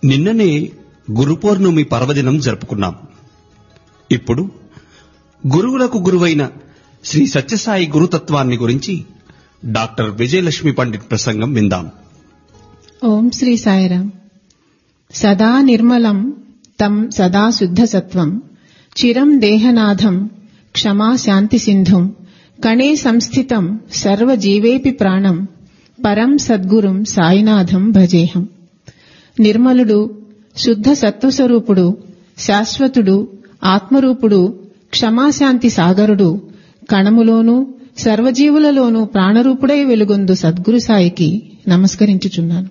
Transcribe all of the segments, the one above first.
నిన్ననే గురు పౌర్ణమి పర్వదినం జరుపుకున్నాం ఇప్పుడు గురువులకు గురువైన శ్రీ సత్యసాయి గురుతత్వాన్ని గురించి డాక్టర్ విజయలక్ష్మి పండిట్ ప్రసంగం విందాం ఓం శ్రీ సాయిరాం సదా నిర్మలం తం సదా శుద్ధ సత్వం చిరం దేహనాథం క్షమా శాంతి సింధుం కణే సంస్థితం సర్వజీవేపి ప్రాణం పరం సద్గురుం సాయినాథం భజేహం నిర్మలుడు శుద్ధ సత్వస్వరూపుడు శాశ్వతుడు ఆత్మరూపుడు క్షమాశాంతి సాగరుడు కణములోనూ సర్వజీవులలోనూ ప్రాణరూపుడై వెలుగొందు సద్గురు సాయికి నమస్కరించుచున్నాను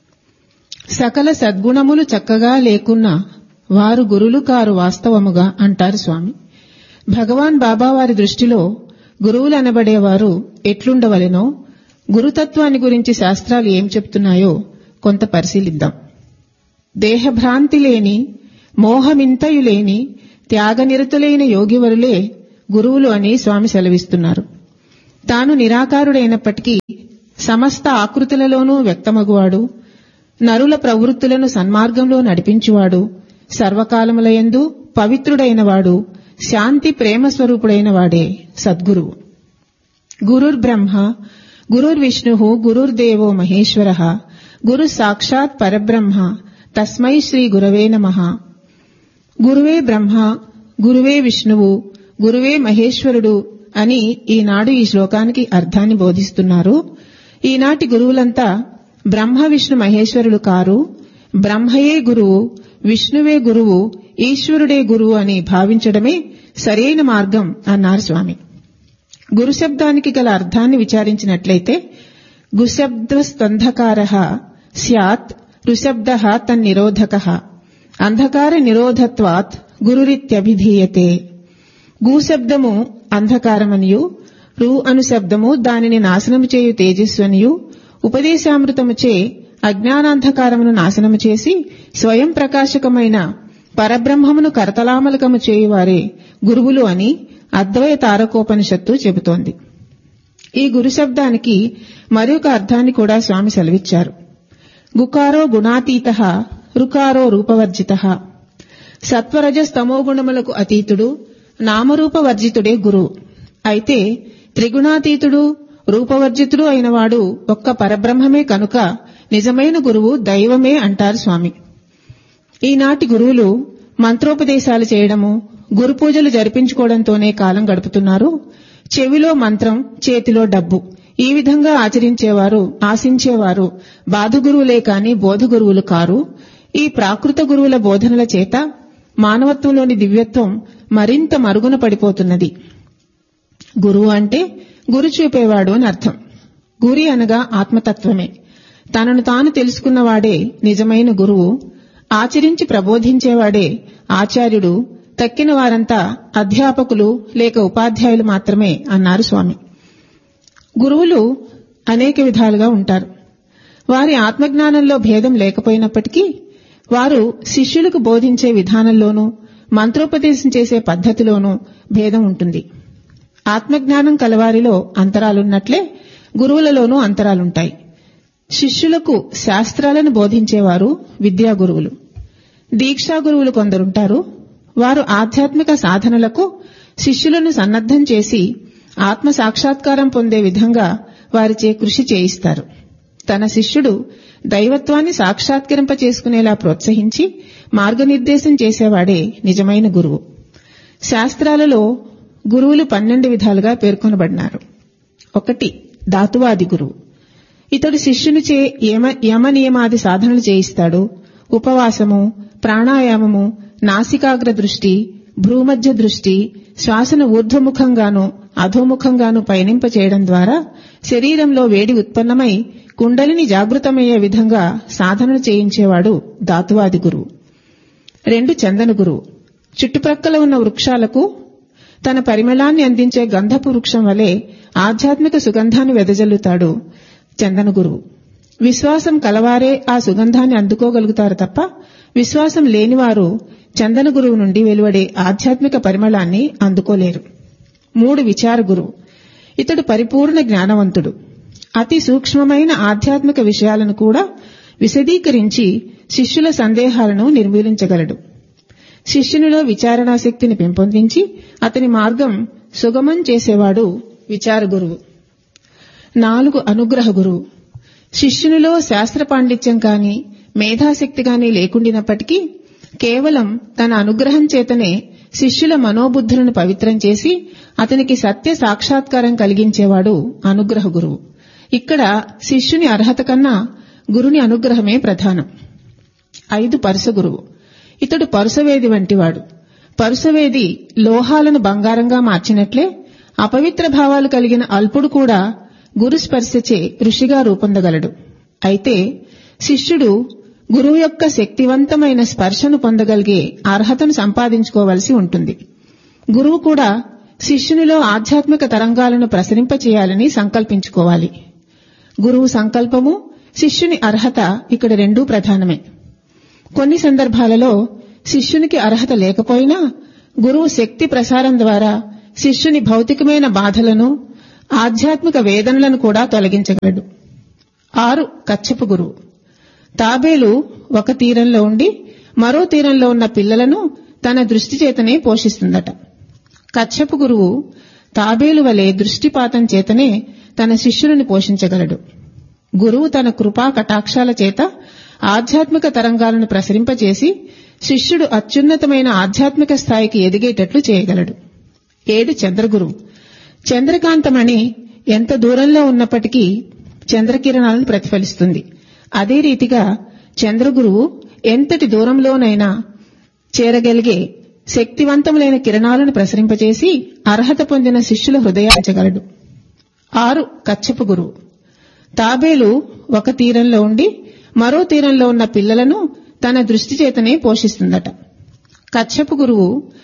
సకల సద్గుణములు చక్కగా లేకున్నా వారు గురులు కారు వాస్తవముగా అంటారు స్వామి భగవాన్ బాబా వారి దృష్టిలో గురువులు అనబడేవారు ఎట్లుండవలెనో గురుతత్వాన్ని గురించి శాస్త్రాలు ఏం చెప్తున్నాయో కొంత పరిశీలిద్దాం దేహభ్రాంతి లేని మోహమింతయు లేని త్యాగనిరతులైన యోగివరులే గురువులు అని స్వామి సెలవిస్తున్నారు తాను నిరాకారుడైనప్పటికీ సమస్త ఆకృతులలోనూ వ్యక్తమగువాడు నరుల ప్రవృత్తులను సన్మార్గంలో నడిపించువాడు సర్వకాలములయందు పవిత్రుడైనవాడు శాంతి ప్రేమ స్వరూపుడైన వాడే సద్గురువు గురుర్బ్రహ్మ గురుర్విష్ణు గురుర్దేవో మహేశ్వర గురు సాక్షాత్ పరబ్రహ్మ తస్మై శ్రీ గురవే నమ గురువే బ్రహ్మ గురువే విష్ణువు గురువే మహేశ్వరుడు అని ఈనాడు ఈ శ్లోకానికి అర్థాన్ని బోధిస్తున్నారు ఈనాటి గురువులంతా బ్రహ్మ విష్ణు మహేశ్వరులు కారు బ్రహ్మయే గురువు విష్ణువే గురువు ఈశ్వరుడే గురువు అని భావించడమే సరైన మార్గం అన్నారు స్వామి గురు శబ్దానికి గల అర్థాన్ని విచారించినట్లయితే గుశబ్దస్తంధకార స్యాత్ రుశబ్ద తన్నిరోధక అంధకార నిరోధత్వాత్ గురురిత్యభిధీయతే గూశబ్దము అంధకారమనియు రు అను శబ్దము దానిని నాశనము చేయు తేజస్వనియు ఉపదేశామృతముచే అజ్ఞానాంధకారమును నాశనము చేసి స్వయం ప్రకాశకమైన పరబ్రహ్మమును కరతలామలకము చేయువారే గురువులు అని అద్వయ తారకోపనిషత్తు చెబుతోంది ఈ గురు శబ్దానికి మరొక అర్థాన్ని కూడా స్వామి సెలవిచ్చారు గుకారో గుణాతీత రుకారో రూపవర్జిత సత్వరజస్తమో గుణములకు అతీతుడు నామరూపవర్జితుడే గురువు అయితే త్రిగుణాతీతుడు రూపవర్జితుడు అయినవాడు ఒక్క పరబ్రహ్మమే కనుక నిజమైన గురువు దైవమే అంటారు స్వామి ఈనాటి గురువులు మంత్రోపదేశాలు చేయడము గురు పూజలు జరిపించుకోవడంతోనే కాలం గడుపుతున్నారు చెవిలో మంత్రం చేతిలో డబ్బు ఈ విధంగా ఆచరించేవారు ఆశించేవారు బాధగురువులే కాని బోధగురువులు కారు ఈ ప్రాకృత గురువుల బోధనల చేత మానవత్వంలోని దివ్యత్వం మరింత మరుగున పడిపోతున్నది గురువు అంటే గురు చూపేవాడు అని అర్థం గురి అనగా ఆత్మతత్వమే తనను తాను తెలుసుకున్నవాడే నిజమైన గురువు ఆచరించి ప్రబోధించేవాడే ఆచార్యుడు తక్కిన వారంతా అధ్యాపకులు లేక ఉపాధ్యాయులు మాత్రమే అన్నారు స్వామి గురువులు అనేక విధాలుగా ఉంటారు వారి ఆత్మజ్ఞానంలో భేదం లేకపోయినప్పటికీ వారు శిష్యులకు బోధించే విధానంలోనూ మంత్రోపదేశం చేసే పద్ధతిలోనూ భేదం ఉంటుంది ఆత్మజ్ఞానం కలవారిలో అంతరాలున్నట్లే గురువులలోనూ అంతరాలుంటాయి శిష్యులకు శాస్త్రాలను బోధించేవారు విద్యా గురువులు దీక్షా గురువులు కొందరుంటారు వారు ఆధ్యాత్మిక సాధనలకు శిష్యులను సన్నద్ధం చేసి ఆత్మ సాక్షాత్కారం పొందే విధంగా వారిచే కృషి చేయిస్తారు తన శిష్యుడు దైవత్వాన్ని సాక్షాత్కరింప చేసుకునేలా ప్రోత్సహించి మార్గనిర్దేశం చేసేవాడే నిజమైన గురువు శాస్త్రాలలో గురువులు పన్నెండు విధాలుగా పేర్కొనబడినారు ఒకటి ధాతువాది గురువు ఇతడు శిష్యునిచే యమ యమ నియమాది సాధనలు చేయిస్తాడు ఉపవాసము ప్రాణాయామము నాసికాగ్ర దృష్టి భ్రూమధ్య దృష్టి శ్వాసను ఊర్ధ్వముఖంగాను అధోముఖంగాను పయనింప చేయడం ద్వారా శరీరంలో వేడి ఉత్పన్నమై కుండలిని జాగృతమయ్యే విధంగా సాధనలు చేయించేవాడు ధాతువాది గురువు రెండు చందన గురువు చుట్టుప్రక్కల ఉన్న వృక్షాలకు తన పరిమళాన్ని అందించే గంధపు వృక్షం వలె ఆధ్యాత్మిక సుగంధాన్ని వెదజల్లుతాడు చందన గురువు విశ్వాసం కలవారే ఆ సుగంధాన్ని అందుకోగలుగుతారు తప్ప విశ్వాసం లేనివారు చందన గురువు నుండి వెలువడే ఆధ్యాత్మిక పరిమళాన్ని అందుకోలేరు మూడు విచార గురువు ఇతడు పరిపూర్ణ జ్ఞానవంతుడు అతి సూక్ష్మమైన ఆధ్యాత్మిక విషయాలను కూడా విశదీకరించి శిష్యుల సందేహాలను నిర్మూలించగలడు శిష్యునిలో విచారణాశక్తిని పెంపొందించి అతని మార్గం సుగమం చేసేవాడు విచార గురువు నాలుగు అనుగ్రహ గురువు శిష్యునిలో శాస్త్ర పాండిత్యం కాని మేధాశక్తి గాని లేకుండినప్పటికీ కేవలం తన అనుగ్రహం చేతనే శిష్యుల మనోబుద్ధులను పవిత్రం చేసి అతనికి సత్య సాక్షాత్కారం కలిగించేవాడు అనుగ్రహ గురువు ఇక్కడ శిష్యుని అర్హత కన్నా గురుని అనుగ్రహమే ప్రధానం ఐదు పరుస గురువు ఇతడు పరుసవేది వంటివాడు పరుసవేది లోహాలను బంగారంగా మార్చినట్లే అపవిత్ర భావాలు కలిగిన అల్పుడు కూడా గురు స్పర్శచే ఋషిగా రూపొందగలడు అయితే శిష్యుడు గురువు యొక్క శక్తివంతమైన స్పర్శను పొందగలిగే అర్హతను సంపాదించుకోవలసి ఉంటుంది గురువు కూడా శిష్యునిలో ఆధ్యాత్మిక తరంగాలను ప్రసరింపచేయాలని సంకల్పించుకోవాలి గురువు సంకల్పము శిష్యుని అర్హత ఇక్కడ రెండూ ప్రధానమే కొన్ని సందర్భాలలో శిష్యునికి అర్హత లేకపోయినా గురువు శక్తి ప్రసారం ద్వారా శిష్యుని భౌతికమైన బాధలను ఆధ్యాత్మిక వేదనలను కూడా తొలగించగలడు ఆరు కచ్చపు గురువు తాబేలు ఒక తీరంలో ఉండి మరో తీరంలో ఉన్న పిల్లలను తన దృష్టి చేతనే పోషిస్తుందట కచ్చపు గురువు తాబేలు వలె దృష్టిపాతం చేతనే తన శిష్యులను పోషించగలడు గురువు తన కృపా కటాక్షాల చేత ఆధ్యాత్మిక తరంగాలను ప్రసరింపచేసి శిష్యుడు అత్యున్నతమైన ఆధ్యాత్మిక స్థాయికి ఎదిగేటట్లు చేయగలడు ఏడు చంద్రగురువు చంద్రకాంతమణి ఎంత దూరంలో ఉన్నప్పటికీ చంద్రకిరణాలను ప్రతిఫలిస్తుంది అదే రీతిగా చంద్రగురువు ఎంతటి దూరంలోనైనా చేరగలిగే శక్తివంతములైన కిరణాలను ప్రసరింపచేసి అర్హత పొందిన శిష్యుల హృదయించగలడు ఆరు కచ్చపు గురువు తాబేలు ఒక తీరంలో ఉండి మరో తీరంలో ఉన్న పిల్లలను తన దృష్టి చేతనే పోషిస్తుందట కచ్చపు గురువు